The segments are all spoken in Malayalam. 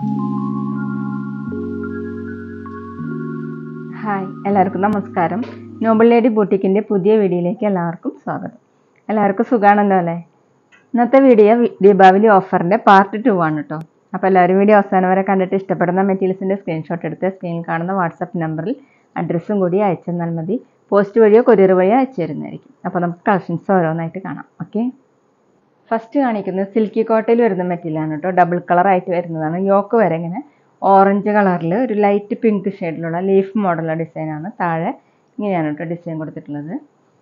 ഹായ് എല്ലാവർക്കും നമസ്കാരം നോബൽ ലേഡി ബൂട്ടിക്കിൻ്റെ പുതിയ വീഡിയോയിലേക്ക് എല്ലാവർക്കും സ്വാഗതം എല്ലാവർക്കും സുഖാണല്ലോ അല്ലേ ഇന്നത്തെ വീഡിയോ വി- ദീപാവലി ഓഫറിൻ്റെ പാർട്ട് ടു ആണ് കേട്ടോ അപ്പോൾ എല്ലാവരും വീഡിയോ അവസാനം വരെ കണ്ടിട്ട് ഇഷ്ടപ്പെടുന്ന മെറ്റീരിയൽസിൻ്റെ സ്ക്രീൻഷോട്ട് എടുത്ത് സ്ക്രീനിൽ കാണുന്ന വാട്സപ്പ് നമ്പറിൽ അഡ്രസ്സും കൂടി അയച്ചു തന്നാൽ മതി പോസ്റ്റ് വഴിയോ കൊറിയർ വഴിയോ അയച്ചു തരുന്നതായിരിക്കും അപ്പോൾ നമുക്ക് കളക്ഷൻസ് ഓരോന്നായിട്ട് കാണാം ഓക്കെ ഫസ്റ്റ് കാണിക്കുന്നത് സിൽക്കി കോട്ടയിൽ വരുന്ന മെറ്റീരിയലാണ് കേട്ടോ ഡബിൾ കളർ ആയിട്ട് വരുന്നതാണ് യോക്ക് വരെ ഇങ്ങനെ ഓറഞ്ച് കളറിൽ ഒരു ലൈറ്റ് പിങ്ക് ഷെയ്ഡിലുള്ള ലീഫ് മോഡലുള്ള ഡിസൈനാണ് താഴെ ഇങ്ങനെയാണ് കേട്ടോ ഡിസൈൻ കൊടുത്തിട്ടുള്ളത്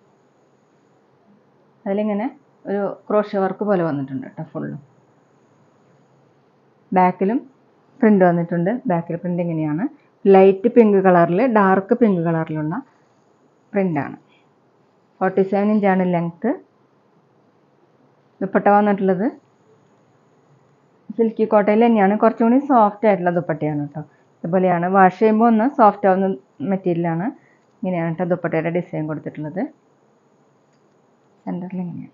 അതിലിങ്ങനെ ഒരു ക്രോഷ്യ വർക്ക് പോലെ വന്നിട്ടുണ്ട് കേട്ടോ ഫുള്ളും ബാക്കിലും പ്രിൻ്റ് വന്നിട്ടുണ്ട് ബാക്കിൽ പ്രിൻ്റ് ഇങ്ങനെയാണ് ലൈറ്റ് പിങ്ക് കളറിൽ ഡാർക്ക് പിങ്ക് കളറിലുള്ള പ്രിൻ്റാണ് ഫോർട്ടി സെവൻ ഇഞ്ചാണ് ലെങ്ത്ത് ദുപ്പട്ട വന്നിട്ടുള്ളത് സിൽക്കി കോട്ടയിൽ തന്നെയാണ് കുറച്ചും കൂടി സോഫ്റ്റ് ആയിട്ടുള്ള ദുപ്പട്ടയാണ് കേട്ടോ ഇതുപോലെയാണ് വാഷ് ചെയ്യുമ്പോൾ ഒന്ന് സോഫ്റ്റ് ആവുന്ന മെറ്റീരിയലാണ് ഇങ്ങനെയാണ് കേട്ടോ ദുപ്പട്ടയുടെ ഡിസൈൻ കൊടുത്തിട്ടുള്ളത് സെൻറ്ററിൽ ഇങ്ങനെയാണ്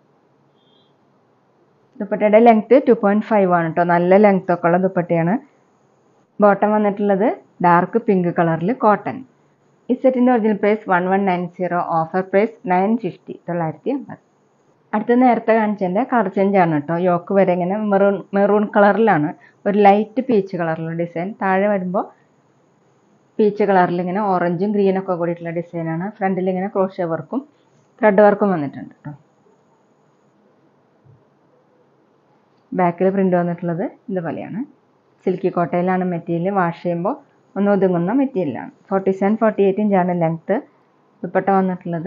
ദുപ്പട്ടയുടെ ലെങ്ത്ത് ടു പോയിൻറ്റ് ഫൈവ് ആണ് കേട്ടോ നല്ല ലെങ്ത് ഒക്കെ ഉള്ള ദുപ്പട്ടയാണ് ബോട്ടം വന്നിട്ടുള്ളത് ഡാർക്ക് പിങ്ക് കളറിൽ കോട്ടൺ ഈ സെറ്റിൻ്റെ original price one one nine zero offer price nine fifty തൊള്ളായിരത്തി അമ്പത് അടുത്ത നേരത്തെ കാണിച്ചതിൻ്റെ കളർ ചേഞ്ച് ആണ് കേട്ടോ യോക്ക് വരെ ഇങ്ങനെ മെറൂൺ മെറൂൺ കളറിലാണ് ഒരു ലൈറ്റ് പീച്ച് കളറിലുള്ള ഡിസൈൻ താഴെ വരുമ്പോൾ പീച്ച് കളറിൽ ഇങ്ങനെ ഓറഞ്ചും ഗ്രീനും ഒക്കെ കൂടിയിട്ടുള്ള ഡിസൈനാണ് ഫ്രണ്ടിൽ ഇങ്ങനെ ക്രോഷ്യ വർക്കും ത്രെഡ് വർക്കും വന്നിട്ടുണ്ട് കേട്ടോ ബാക്കിൽ പ്രിൻ്റ് വന്നിട്ടുള്ളത് ഇതുപോലെയാണ് സിൽക്കി കോട്ടയിലാണ് മെറ്റീരിയൽ വാഷ് ചെയ്യുമ്പോൾ ഒന്ന് ഒതുങ്ങുന്ന മെറ്റീരിയലാണ് ഫോർട്ടി സെവൻ ഫോർട്ടി എയ്റ്റ് ഇഞ്ചാണ് ലെങ്ത്ത് ദുപ്പട്ട വന്നിട്ടുള്ളത്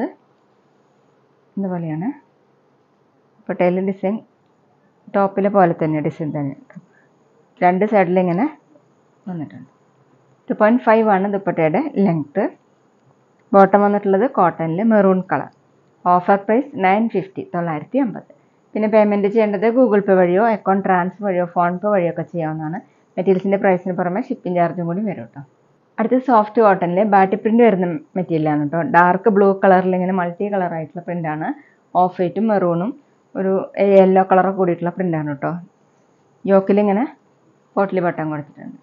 ഇതുപോലെയാണ് പട്ടേൽ ഡിസൈൻ ടോപ്പിലെ പോലെ തന്നെ ഡിസൈൻ തന്നെ രണ്ട് സൈഡിൽ ഇങ്ങനെ വന്നിട്ടുണ്ട് ടു പോയിൻറ്റ് ഫൈവ് ആണ് ദുപ്പട്ടയുടെ ലെങ്ത്ത് ബോട്ടം വന്നിട്ടുള്ളത് കോട്ടണിൽ maroon colour offer price nine fifty തൊള്ളായിരത്തി അമ്പത് പിന്നെ പേയ്മെൻറ്റ് ചെയ്യേണ്ടത് ഗൂഗിൾ പേ വഴിയോ അക്കൗണ്ട് ട്രാൻസ്ഫർ വഴിയോ ഫോൺ പേ വഴിയോ ഒക്കെ ചെയ്യാവുന്നതാണ് മെറ്റീരിയൽസിൻ്റെ പ്രൈസിന് പുറമെ ഷിപ്പിംഗ് ചാർജും കൂടി വരും കേട്ടോ അടുത്ത് സോഫ്റ്റ് കോട്ടണിൽ ബാറ്റി പ്രിൻ്റ് വരുന്ന മെറ്റീരിയലാണ് കേട്ടോ ഡാർക്ക് ബ്ലൂ കളറിൽ ഇങ്ങനെ മൾട്ടി കളർ ആയിട്ടുള്ള പ്രിൻ്റാണ് ഓഫ് വൈറ്റും മെറൂണും ഒരു യെല്ലോ കളറൊക്കെ കൂടിയിട്ടുള്ള പ്രിൻ്റാണ് കേട്ടോ യോക്കിൽ ഇങ്ങനെ പോട്ടലി ബട്ടൺ കൊടുത്തിട്ടുണ്ട്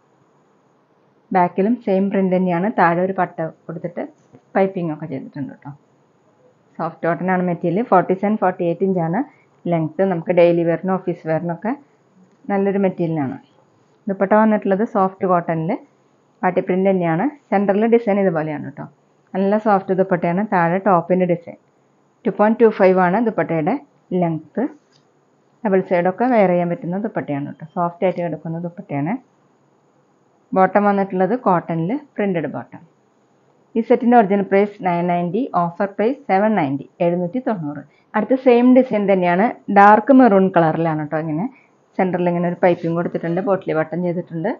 ബാക്കിലും സെയിം പ്രിൻ്റ് തന്നെയാണ് താഴെ ഒരു പട്ട കൊടുത്തിട്ട് പൈപ്പിംഗ് ഒക്കെ ചെയ്തിട്ടുണ്ട് കേട്ടോ സോഫ്റ്റ് കോട്ടൺ ആണ് material forty seven forty eight ഇഞ്ചാണ് ലെങ്ത്ത് നമുക്ക് ഡെയിലി വെയറിനും ഓഫീസ് വെയറിനൊക്കെ നല്ലൊരു മെറ്റീരിയലാണ് ദുപ്പട്ട വന്നിട്ടുള്ളത് സോഫ്റ്റ് കോട്ടണിൽ പാട്ടി പ്രിൻ്റ് തന്നെയാണ് സെൻറ്ററിൽ ഡിസൈൻ ഇതുപോലെയാണ് കേട്ടോ നല്ല സോഫ്റ്റ് ദുപ്പട്ടയാണ് താഴെ ടോപ്പിൻ്റെ design two point two five ആണ് ദുപ്പട്ടയുടെ ലെങ്ത്ത് ഡബിൾ സൈഡൊക്കെ വെയർ ചെയ്യാൻ പറ്റുന്ന ദുപ്പട്ടയാണ് കേട്ടോ സോഫ്റ്റ് ആയിട്ട് കിടക്കുന്ന ദുപ്പട്ടയാണ് ബോട്ടം വന്നിട്ടുള്ളത് കോട്ടണിൽ പ്രിൻറ്റഡ് ബോട്ടം ഈ സെറ്റിൻ്റെ original price nine ninety offer price seven ninety എഴുന്നൂറ്റി തൊണ്ണൂറ് അടുത്ത സെയിം ഡിസൈൻ തന്നെയാണ് ഡാർക്ക് മെറൂൺ കളറിലാണ് കേട്ടോ ഇങ്ങനെ സെൻറ്ററിൽ ഇങ്ങനെ ഒരു പൈപ്പിംഗ് കൊടുത്തിട്ടുണ്ട് പോട്ടിലി ബട്ടൺ ചെയ്തിട്ടുണ്ട്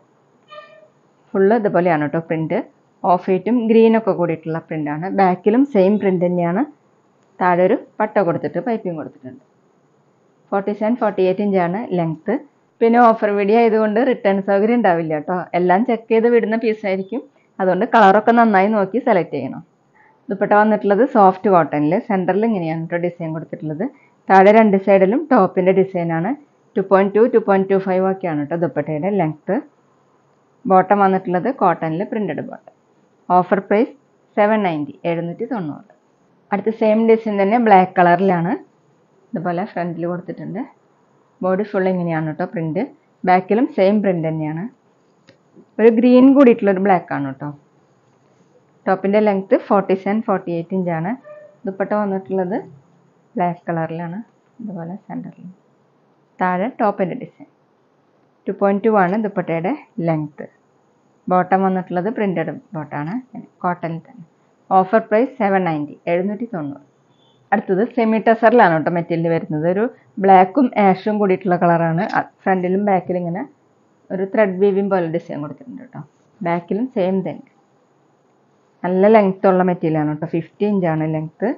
ഫുള്ള് ഇതുപോലെയാണ് കേട്ടോ പ്രിൻറ്റ് ഓഫ് വൈറ്റും ഗ്രീനൊക്കെ കൂടിയിട്ടുള്ള പ്രിൻ്റാണ് ബാക്കിലും സെയിം പ്രിൻ്റ് തന്നെയാണ് താഴെ ഒരു പട്ട കൊടുത്തിട്ട് പൈപ്പിംഗ് കൊടുത്തിട്ടുണ്ട് ഫോർട്ടി സെവൻ ഫോർട്ടി എയ്റ്റ് ഇഞ്ചാണ് ലെങ്ത്ത് പിന്നെ ഓഫർ വീഡിയോ ആയതുകൊണ്ട് റിട്ടേൺ സൗകര്യം ഉണ്ടാവില്ല കേട്ടോ എല്ലാം ചെക്ക് ചെയ്ത് വിടുന്ന പീസായിരിക്കും അതുകൊണ്ട് കളറൊക്കെ നന്നായി നോക്കി സെലക്ട് ചെയ്യണം ദുപ്പട്ട വന്നിട്ടുള്ളത് സോഫ്റ്റ് കോട്ടണിൽ സെൻറ്ററിൽ ഇങ്ങനെയാണ് കേട്ടോ ഡിസൈൻ കൊടുത്തിട്ടുള്ളത് താഴെ രണ്ട് സൈഡിലും ടോപ്പിൻ്റെ ഡിസൈനാണ് two point two two point two five ഒക്കെയാണ് കേട്ടോ ദുപ്പട്ടയുടെ ലെങ്ത്ത് ബോട്ടം വന്നിട്ടുള്ളത് കോട്ടണിൽ printed bottom offer price seven ninety എഴുന്നൂറ്റി തൊണ്ണൂറ് അടുത്ത സെയിം ഡിസൈൻ തന്നെ ബ്ലാക്ക് കളറിലാണ് ഇതുപോലെ ഫ്രണ്ടിൽ കൊടുത്തിട്ടുണ്ട് ബോഡി ഫുൾ ഇങ്ങനെയാണ് കേട്ടോ പ്രിൻറ്റ് ബാക്കിലും സെയിം പ്രിൻ്റ് തന്നെയാണ് ഒരു ഗ്രീൻ കൂടിയിട്ടുള്ളൊരു ബ്ലാക്ക് ആണ് കേട്ടോ ടോപ്പിൻ്റെ length forty seven forty eight ഇഞ്ചാണ് ദുപ്പട്ട വന്നിട്ടുള്ളത് ബ്ലാക്ക് കളറിലാണ് ഇതുപോലെ സെൻറ്ററിൽ താഴെ ടോപ്പിൻ്റെ ഡിസൈൻ ടു പോയിൻറ്റ് ടു ആണ് ദുപ്പട്ടയുടെ ലെങ്ത്ത് ബോട്ടം വന്നിട്ടുള്ളത് പ്രിൻറ്റഡ് ബോട്ടാണ് കോട്ടണിൽ തന്നെ ഓഫർ പ്രൈസ് സെവൻ നയൻറ്റി എഴുന്നൂറ്റി തൊണ്ണൂറ് അടുത്തത് സെമി ടെസറിലാണ് കേട്ടോ മെറ്റീരിയൽ വരുന്നത് ഒരു ബ്ലാക്കും ആഷും കൂടിയിട്ടുള്ള കളറാണ് ഫ്രണ്ടിലും ബാക്കിലും ഇങ്ങനെ ഒരു ത്രെഡ് വീവിങ് പോലെ ഡിസൈൻ കൊടുത്തിട്ടുണ്ട് കേട്ടോ ബാക്കിലും സെയിം തന്നെ നല്ല ലെങ്ത് ഉള്ള മെറ്റീരിയലാണ് കേട്ടോ ഫിഫ്റ്റി ഇഞ്ചാണ് ലെങ്ത്ത്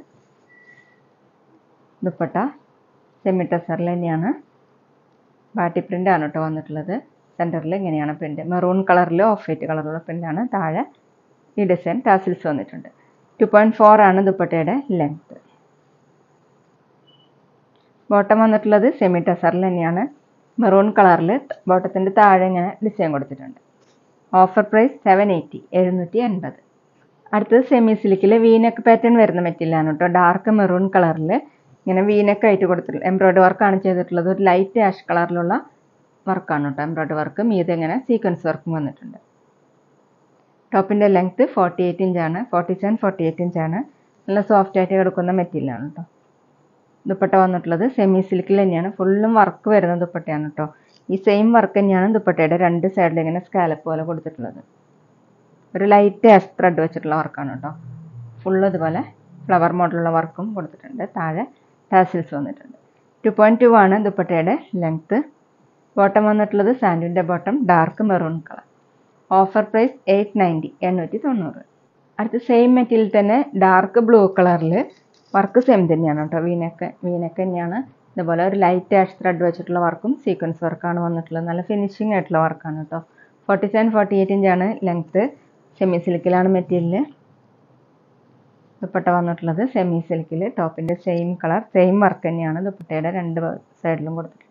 ദുപ്പട്ട സെമി ടെസറിൽ തന്നെയാണ് ബാട്ടി പ്രിൻ്റ് ആണ് കേട്ടോ വന്നിട്ടുള്ളത് സെൻറ്ററിൽ ഇങ്ങനെയാണ് പ്രിൻ്റ് മെറൂൺ കളറിൽ ഓഫ് വൈറ്റ് കളറുള്ള പ്രിൻ്റാണ് താഴെ ഈ ഡിസൈൻ ടാസിൽസ് വന്നിട്ടുണ്ട് ടു പോയിൻറ്റ് ഫോർ ആണ് ദുപ്പട്ടയുടെ ലെങ്ത്ത് ബോട്ടം വന്നിട്ടുള്ളത് സെമി ടെസറിൽ തന്നെയാണ് മെറൂൺ കളറിൽ ബോട്ടത്തിൻ്റെ താഴെ ഇങ്ങനെ ഡിസൈൻ കൊടുത്തിട്ടുണ്ട് ഓഫർ പ്രൈസ് സെവൻ എയ്റ്റി എഴുന്നൂറ്റി അൻപത് അടുത്തത് സെമി സിലിക്കിൽ വീനക്ക് പാറ്റേൺ വരുന്ന മെറ്റീരിയലാണ് കേട്ടോ ഡാർക്ക് മെറൂൺ കളറിൽ ഇങ്ങനെ വീനക്ക് ആയിട്ട് കൊടുത്തിട്ടുള്ളത് എംബ്രോയ്ഡറി വർക്കാണ് ചെയ്തിട്ടുള്ളത് ഒരു ലൈറ്റ് ആഷ് കളറിലുള്ള വർക്കാണ് കേട്ടോ എംബ്രോയ്ഡറി വർക്ക് മീതെ ഇങ്ങനെ സീക്വൻസ് വർക്കും വന്നിട്ടുണ്ട് ടോപ്പിൻ്റെ ലെങ്ത്ത് ഫോർട്ടി എയ്റ്റ് ഇഞ്ചാണ് ഫോർട്ടി സെവൻ ഫോർട്ടി എയ്റ്റ് ഇഞ്ചാണ് നല്ല സോഫ്റ്റ് ആയിട്ട് കിടക്കുന്ന മെറ്റീരിയലാണ് കേട്ടോ ദുപ്പട്ട വന്നിട്ടുള്ളത് സെമി സിൽക്കിൽ തന്നെയാണ് ഫുള്ളും വർക്ക് വരുന്ന ദുപ്പട്ടയാണ് കേട്ടോ ഈ സെയിം വർക്ക് തന്നെയാണ് ദുപ്പട്ടയുടെ രണ്ട് സൈഡിൽ ഇങ്ങനെ സ്കാലപ്പ് പോലെ കൊടുത്തിട്ടുള്ളത് ഒരു ലൈറ്റ് ആഷ് ത്രെഡ് വെച്ചിട്ടുള്ള വർക്കാണ് കേട്ടോ ഫുള്ള് ഇതുപോലെ ഫ്ലവർ മോഡലുള്ള വർക്കും കൊടുത്തിട്ടുണ്ട് താഴെ ടാസിൽസ് വന്നിട്ടുണ്ട് ടു പോയിൻറ്റ് ടു ആണ് ദുപ്പട്ടയുടെ ലെങ്ത്ത് ബോട്ടം വന്നിട്ടുള്ളത് സാൻഡുവിൻ്റെ bottom dark maroon colour offer price eight ninety എണ്ണൂറ്റി തൊണ്ണൂറ് അടുത്ത സെയിം മെറ്റീരിയൽ തന്നെ ഡാർക്ക് ബ്ലൂ കളറിൽ വർക്ക് സെയിം തന്നെയാണ് കേട്ടോ വീനക്ക് വീനക്ക് തന്നെയാണ് ഇതുപോലെ ഒരു ലൈറ്റ് ആഷ് ത്രെഡ് വെച്ചിട്ടുള്ള വർക്കും സീക്വൻസ് വർക്കാണ് വന്നിട്ടുള്ളത് നല്ല ഫിനിഷിംഗ് ആയിട്ടുള്ള വർക്കാണ് കേട്ടോ ഫോർട്ടി സെവൻ ഫോർട്ടി എയ്റ്റ് ഇഞ്ചാണ് ലെങ്ത്ത് സെമി സിൽക്കിലാണ് മെറ്റീരിയൽ ദുപ്പട്ട വന്നിട്ടുള്ളത് സെമി സിൽക്കിൽ ടോപ്പിൻ്റെ സെയിം കളർ സെയിം വർക്ക് തന്നെയാണ് ദുപ്പട്ടയുടെ രണ്ട് സൈഡിലും കൊടുത്തിട്ടുള്ളത്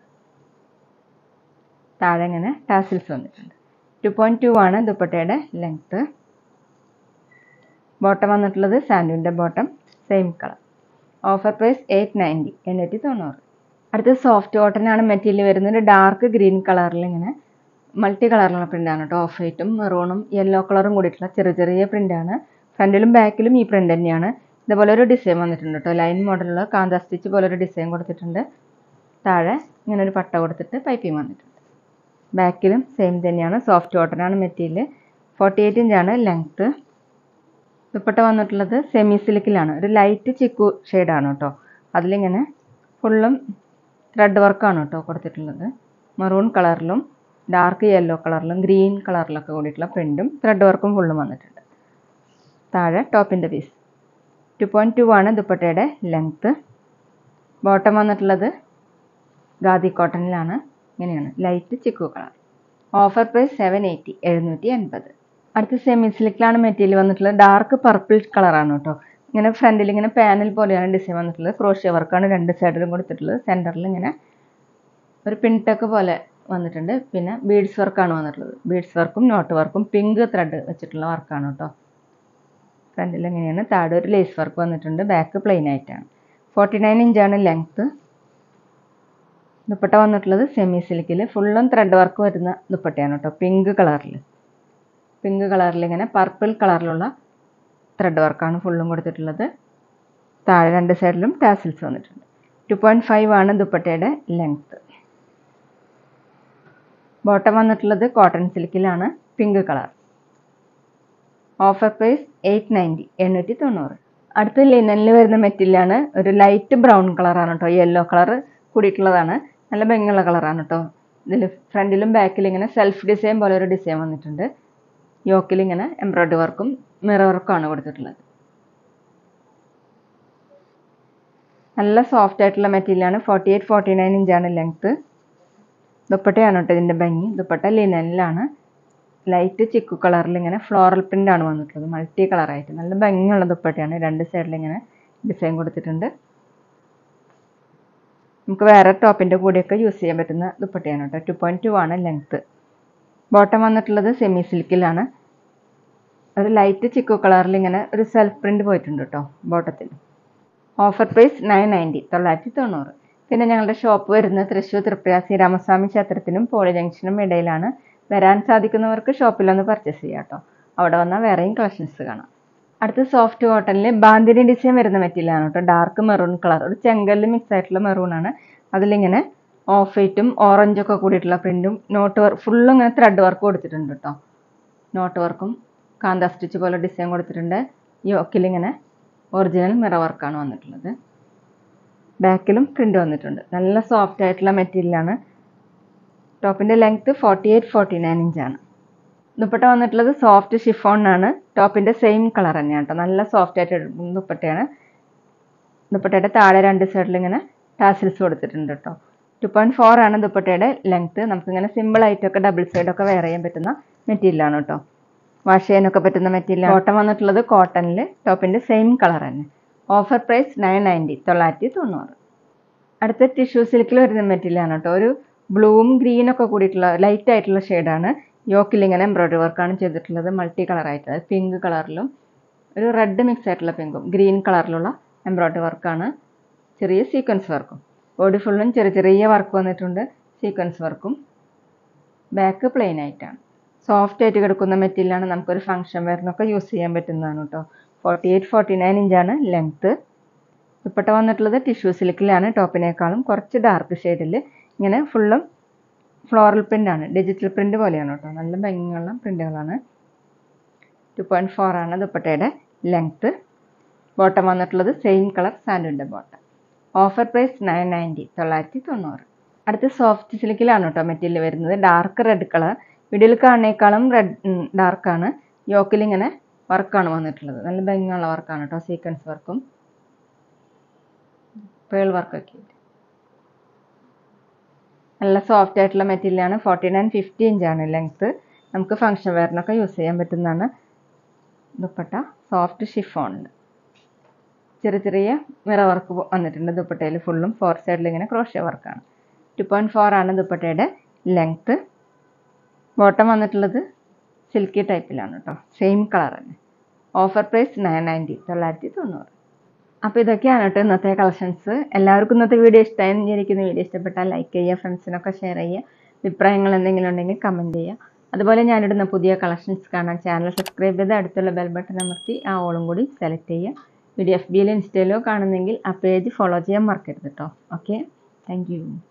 താഴെ ഇങ്ങനെ ടാസിൽസ് വന്നിട്ടുണ്ട് ടു പോയിൻറ്റ് ടു ആണ് ദുപ്പട്ടയുടെ ലെങ്ത്ത് ബോട്ടം വന്നിട്ടുള്ളത് സാൻഡുവിൻ്റെ bottom same colour offer price eight ninety എണ്ണൂറ്റി തൊണ്ണൂറ് അടുത്ത സോഫ്റ്റ് കോട്ടൺ ആണ് മെറ്റീരിയൽ വരുന്നത് ഡാർക്ക് ഗ്രീൻ കളറിൽ ഇങ്ങനെ മൾട്ടി കളറിലുള്ള പ്രിൻ്റാണ് കേട്ടോ ഓഫ് വൈറ്റും മെറൂണും യെല്ലോ കളറും കൂടിയിട്ടുള്ള ചെറിയ ചെറിയ പ്രിൻ്റാണ് ഫ്രണ്ടിലും ബാക്കിലും ഈ പ്രിൻ്റ് തന്നെയാണ് ഇതുപോലെ ഒരു ഡിസൈൻ വന്നിട്ടുണ്ട് കേട്ടോ ലൈൻ മോഡലുള്ള കാന്ത സ്റ്റിച്ച് പോലെ ഒരു ഡിസൈൻ കൊടുത്തിട്ടുണ്ട് താഴെ ഇങ്ങനെ ഒരു പട്ട കൊടുത്തിട്ട് പൈപ്പിംഗ് വന്നിട്ടുണ്ട് ബാക്കിലും സെയിം തന്നെയാണ് സോഫ്റ്റ് കോട്ടൺ ആണ് മെറ്റീരിയൽ ഫോർട്ടി എയ്റ്റ് ഇഞ്ചാണ് ലെങ്ത്ത് ദുപ്പട്ട വന്നിട്ടുള്ളത് സെമി സിൽക്കിലാണ് ഒരു ലൈറ്റ് ചിക്കു ഷെയ്ഡാണ് കേട്ടോ അതിലിങ്ങനെ ഫുള്ളും ത്രെഡ് വർക്കാണ് കേട്ടോ കൊടുത്തിട്ടുള്ളത് മെറൂൺ കളറിലും ഡാർക്ക് യെല്ലോ കളറിലും ഗ്രീൻ കളറിലൊക്കെ കൂടിയിട്ടുള്ള പ്രിൻറ്റും ത്രെഡ് വർക്കും ഫുള്ളും വന്നിട്ടുണ്ട് താഴെ ടോപ്പിൻ്റെ പീസ് ടു പോയിൻറ്റ് ടു ആണ് ദുപ്പട്ടയുടെ ലെങ്ത്ത് ബോട്ടം വന്നിട്ടുള്ളത് ഖാദി കോട്ടണിലാണ് ഇങ്ങനെയാണ് light chikoo colour offer price seven eighty എഴുന്നൂറ്റി എൺപത് അടുത്ത സെമി സിൽക്കിലാണ് മെറ്റീരിയൽ വന്നിട്ടുള്ളത് ഡാർക്ക് പർപ്പിൾ കളറാണ് കേട്ടോ ഇങ്ങനെ ഫ്രണ്ടിൽ ഇങ്ങനെ പാനൽ പോലെയാണ് ഡിസൈൻ വന്നിട്ടുള്ളത് ക്രോഷ്യ വർക്കാണ് രണ്ട് സൈഡിലും കൊടുത്തിട്ടുള്ളത് സെൻറ്ററിൽ ഇങ്ങനെ ഒരു പിൻടക്ക് പോലെ വന്നിട്ടുണ്ട് പിന്നെ ബീഡ്സ് വർക്കാണ് വന്നിട്ടുള്ളത് ബീഡ്സ് വർക്കും നോട്ട് വർക്കും പിങ്ക് ത്രെഡ് വെച്ചിട്ടുള്ള വർക്കാണ് കേട്ടോ ഫ്രണ്ടിൽ ഇങ്ങനെയാണ് താഴെ ഒരു ലേസ് വർക്ക് വന്നിട്ടുണ്ട് ബാക്ക് പ്ലെയിൻ ആയിട്ടാണ് ഫോർട്ടി നയൻ ഇഞ്ചാണ് ലെങ്ത്ത് ദുപ്പട്ട വന്നിട്ടുള്ളത് സെമി സിൽക്കിൽ ഫുള്ളും ത്രെഡ് വർക്ക് വരുന്ന ദുപ്പട്ടയാണ് കേട്ടോ പിങ്ക് കളറിൽ പിങ്ക് കളറിൽ ഇങ്ങനെ പർപ്പിൾ കളറിലുള്ള ത്രെഡ് വർക്കാണ് ഫുള്ളും കൊടുത്തിട്ടുള്ളത് താഴെ രണ്ട് സൈഡിലും ടാസിൽസ് വന്നിട്ടുണ്ട് ടു പോയിൻറ്റ് ഫൈവ് ആണ് ദുപ്പട്ടയുടെ ലെങ്ത്ത് ബോട്ടം വന്നിട്ടുള്ളത് കോട്ടൺ സിൽക്കിലാണ് pink colour offer price eight ninety എണ്ണൂറ്റി തൊണ്ണൂറ് അടുത്ത ലിനനിൽ വരുന്ന മെറ്റീരിയലാണ് ഒരു ലൈറ്റ് ബ്രൗൺ കളറാണ് കേട്ടോ യെല്ലോ കളർ കൂടിയിട്ടുള്ളതാണ് നല്ല ഭംഗിയുള്ള കളറാണ് കേട്ടോ ഇതിൽ ഫ്രണ്ടിലും ബാക്കിലും ഇങ്ങനെ സെൽഫ് ഡിസൈൻ പോലെ ഒരു ഡിസൈൻ വന്നിട്ടുണ്ട് യോക്കിൽ ഇങ്ങനെ എംബ്രോയ്ഡറി വർക്കും മിറർ വർക്കുമാണ് കൊടുത്തിട്ടുള്ളത് നല്ല സോഫ്റ്റ് ആയിട്ടുള്ള മെറ്റീരിയലാണ് ഫോർട്ടി എയ്റ്റ് ഫോർട്ടി നയൻ ഇഞ്ചാണ് ലെങ്ത്ത് ദുപ്പട്ടയാണ് കേട്ടോ ഇതിൻ്റെ ഭംഗി ദുപ്പട്ട ലിനനിലാണ് ലൈറ്റ് ചിക്കു കളറിൽ ഇങ്ങനെ ഫ്ലോറൽ പ്രിൻ്റ് ആണ് വന്നിട്ടുള്ളത് മൾട്ടി കളറായിട്ട് നല്ല ഭംഗിയുള്ള ദുപ്പട്ടയാണ് രണ്ട് സൈഡിൽ ഇങ്ങനെ ഡിസൈൻ കൊടുത്തിട്ടുണ്ട് നമുക്ക് വേറെ ടോപ്പിൻ്റെ കൂടെയൊക്കെ യൂസ് ചെയ്യാൻ പറ്റുന്ന ദുപ്പട്ടയാണ് കേട്ടോ ടു പോയിൻറ്റ് ടു ആണ് ലെങ്ത്ത് ബോട്ടം വന്നിട്ടുള്ളത് സെമി സിൽക്കിലാണ് ഒരു ലൈറ്റ് ചിക്കു കളറിൽ ഇങ്ങനെ ഒരു സെൽഫ് പ്രിൻ്റ് പോയിട്ടുണ്ട് കേട്ടോ ബോട്ടത്തിൽ ഓഫർ പ്രൈസ് നയൻ നയൻറ്റി തൊള്ളായിരത്തി തൊണ്ണൂറ് പിന്നെ ഞങ്ങളുടെ ഷോപ്പ് വരുന്നത് തൃശ്ശൂർ തൃപ്രിയ ശ്രീരാമസ്വാമി ക്ഷേത്രത്തിനും പോളി ജംഗ്ഷനും ഇടയിലാണ് വരാൻ സാധിക്കുന്നവർക്ക് ഷോപ്പിലൊന്ന് പർച്ചേസ് ചെയ്യാം കേട്ടോ അവിടെ വന്നാൽ വേറെയും കളക്ഷൻസ് കാണാം അടുത്ത സോഫ്റ്റ് കോട്ടണിൽ ബാന്തിനി ഡിസൈൻ വരുന്ന മെറ്റീരിയലാണ് കേട്ടോ ഡാർക്ക് മെറൂൺ കളർ ഒരു ചെങ്കല്ല് മിക്സ് ആയിട്ടുള്ള മെറൂൺ ആണ് അതിലിങ്ങനെ ഓഫ് വൈറ്റും ഓറഞ്ചും ഒക്കെ കൂടിയിട്ടുള്ള പ്രിൻറ്റും നോട്ട് വർക്ക് ഫുള്ളും ഇങ്ങനെ ത്രെഡ് വർക്ക് കൊടുത്തിട്ടുണ്ട് കേട്ടോ നോട്ട് വർക്കും കാന്ത സ്റ്റിച്ച് പോലെ ഡിസൈൻ കൊടുത്തിട്ടുണ്ട് യോക്കിലിങ്ങനെ ഒറിജിനൽ മിറ വർക്കാണ് വന്നിട്ടുള്ളത് ബാക്കിലും പ്രിൻ്റ് വന്നിട്ടുണ്ട് നല്ല സോഫ്റ്റ് ആയിട്ടുള്ള മെറ്റീരിയലാണ് ടോപ്പിൻ്റെ length forty eight forty nine ഇഞ്ചാണ് ദുപ്പട്ട വന്നിട്ടുള്ളത് സോഫ്റ്റ് ഷിഫോണിനാണ് ടോപ്പിൻ്റെ സെയിം കളർ തന്നെയാണ് കേട്ടോ നല്ല സോഫ്റ്റ് ആയിട്ട് ദുപ്പട്ടയാണ് ദുപ്പട്ടയുടെ താഴെ രണ്ട് സൈഡിൽ ഇങ്ങനെ ടാസിൽസ് കൊടുത്തിട്ടുണ്ട് കേട്ടോ ടു പോയിൻറ്റ് ഫോർ ആണ് ദുപ്പട്ടയുടെ ലെങ്ത്ത് നമുക്കിങ്ങനെ സിമ്പിൾ ആയിട്ടൊക്കെ ഡബിൾ സൈഡൊക്കെ വെയർ ചെയ്യാൻ പറ്റുന്ന മെറ്റീരിയലാണ് കേട്ടോ വാഷ് ചെയ്യാനൊക്കെ പറ്റുന്ന മെറ്റീരിയൽ കോട്ടൺ വന്നിട്ടുള്ളത് കോട്ടണിൽ ടോപ്പിൻ്റെ സെയിം കളർ തന്നെ ഓഫർ പ്രൈസ് നയൻ നയൻറ്റി തൊള്ളായിരത്തി തൊണ്ണൂറ് അടുത്ത ടിഷ്യൂ സിൽക്കിൽ വരുന്ന മെറ്റീരിയലാണ് കേട്ടോ ഒരു ബ്ലൂവും ഗ്രീനൊക്കെ കൂടിയിട്ടുള്ള ലൈറ്റ് ആയിട്ടുള്ള ഷെയ്ഡാണ് യോക്കിൽ ഇങ്ങനെ എംബ്രോയ്ഡറി വർക്കാണ് ചെയ്തിട്ടുള്ളത് മൾട്ടി കളറായിട്ട് പിങ്ക് കളറിലും ഒരു റെഡ് മിക്സ് ആയിട്ടുള്ള പിങ്കും ഗ്രീൻ കളറിലുള്ള എംബ്രോയ്ഡറി വർക്കാണ് ചെറിയ സീക്വൻസ് വർക്കും ബോഡി ഫുള്ളും ചെറിയ ചെറിയ വർക്ക് വന്നിട്ടുണ്ട് സീക്വൻസ് വർക്കും ബാക്ക് പ്ലെയിൻ ആയിട്ടാണ് സോഫ്റ്റ് ആയിട്ട് കിടക്കുന്ന മെറ്റീരിയലാണ് നമുക്കൊരു ഫംഗ്ഷൻ വെയറിനൊക്കെ യൂസ് ചെയ്യാൻ പറ്റുന്നതാണ് കേട്ടോ ഫോർട്ടി എയ്റ്റ് ഫോർട്ടി നയൻ ഇഞ്ചാണ് ലെങ്ത്ത് ദുപ്പട്ട വന്നിട്ടുള്ളത് ടിഷ്യൂ സിൽക്കിലാണ് ടോപ്പിനേക്കാളും കുറച്ച് ഡാർക്ക് ഷെയ്ഡിൽ ഇങ്ങനെ ഫുള്ളും ഫ്ലോറൽ പ്രിൻ്റ് ആണ് ഡിജിറ്റൽ പ്രിൻ്റ് പോലെയാണ് കേട്ടോ നല്ല ഭംഗിയുള്ള പ്രിൻ്റുകളാണ് ടു പോയിൻറ്റ് ഫോർ ആണ് ദുപ്പട്ടയുടെ ലെങ്ത്ത് ബോട്ടം വന്നിട്ടുള്ളത് സെയിം കളർ സാൻഡിൻ്റെ bottom offer price nine ninety തൊള്ളായിരത്തി തൊണ്ണൂറ് അടുത്ത് സോഫ്റ്റ് സിൽക്കിലാണ് കേട്ടോ മെറ്റീരിയൽ വരുന്നത് ഡാർക്ക് റെഡ് കളർ വീഡിയോയിൽ കാണുന്നേക്കാളും റെഡ് ഡാർക്കാണ് യോക്കിൽ ഇങ്ങനെ വർക്കാണ് വന്നിട്ടുള്ളത് നല്ല ഭംഗിയുള്ള വർക്കാണ് കേട്ടോ സീക്വൻസ് വർക്കും പേൾ വർക്കൊക്കെ നല്ല സോഫ്റ്റ് ആയിട്ടുള്ള മെറ്റീരിയലാണ് ഫോർട്ടി നയൻ ഫിഫ്റ്റി ഇഞ്ചാണ് ലെങ്ത്ത് നമുക്ക് ഫംഗ്ഷൻ വെയറിനൊക്കെ യൂസ് ചെയ്യാൻ പറ്റുന്നതാണ് ദുപ്പട്ട സോഫ്റ്റ് ഷിഫോണിൽ ചെറിയ ചെറിയ മിറ വർക്ക് വന്നിട്ടുണ്ട് ദുപ്പട്ടയിൽ ഫുള്ളും ഫോർ സൈഡിൽ ഇങ്ങനെ ക്രോഷ്യ വർക്കാണ് ടു പോയിൻറ്റ് ഫോർ ആണ് ദുപ്പട്ടയുടെ ലെങ്ത്ത് ബോട്ടം വന്നിട്ടുള്ളത് സിൽക്കി ടൈപ്പിലാണ് കേട്ടോ സെയിം കളർ തന്നെ ഓഫർ പ്രൈസ് നയൻ നയൻറ്റി തൊള്ളായിരത്തി തൊണ്ണൂറ് അപ്പോൾ ഇതൊക്കെയാണ് കേട്ടോ ഇന്നത്തെ കളക്ഷൻസ് എല്ലാവർക്കും ഇന്നത്തെ വീഡിയോ ഇഷ്ടമായി വിചാരിക്കുന്ന വീഡിയോ ഇഷ്ടപ്പെട്ടാൽ ലൈക്ക് ചെയ്യുക ഫ്രണ്ട്സിനൊക്കെ ഷെയർ ചെയ്യുക അഭിപ്രായങ്ങൾ എന്തെങ്കിലും ഉണ്ടെങ്കിൽ കമൻറ്റ് ചെയ്യുക അതുപോലെ ഞാനിടുന്ന പുതിയ കളക്ഷൻസ് കാണാൻ ചാനൽ സബ്സ്ക്രൈബ് ചെയ്ത് അടുത്തുള്ള ബെൽ ബട്ടൺ അമർത്തി ആ ഓളും കൂടി സെലക്ട് ചെയ്യുക വീഡിയോ എഫ് ബിയിലോ ഇൻസ്റ്റയിലോ കാണുന്നെങ്കിൽ ആ പേജ് ഫോളോ ചെയ്യാൻ മറക്കരുത് കേട്ടോ ഓക്കെ താങ്ക്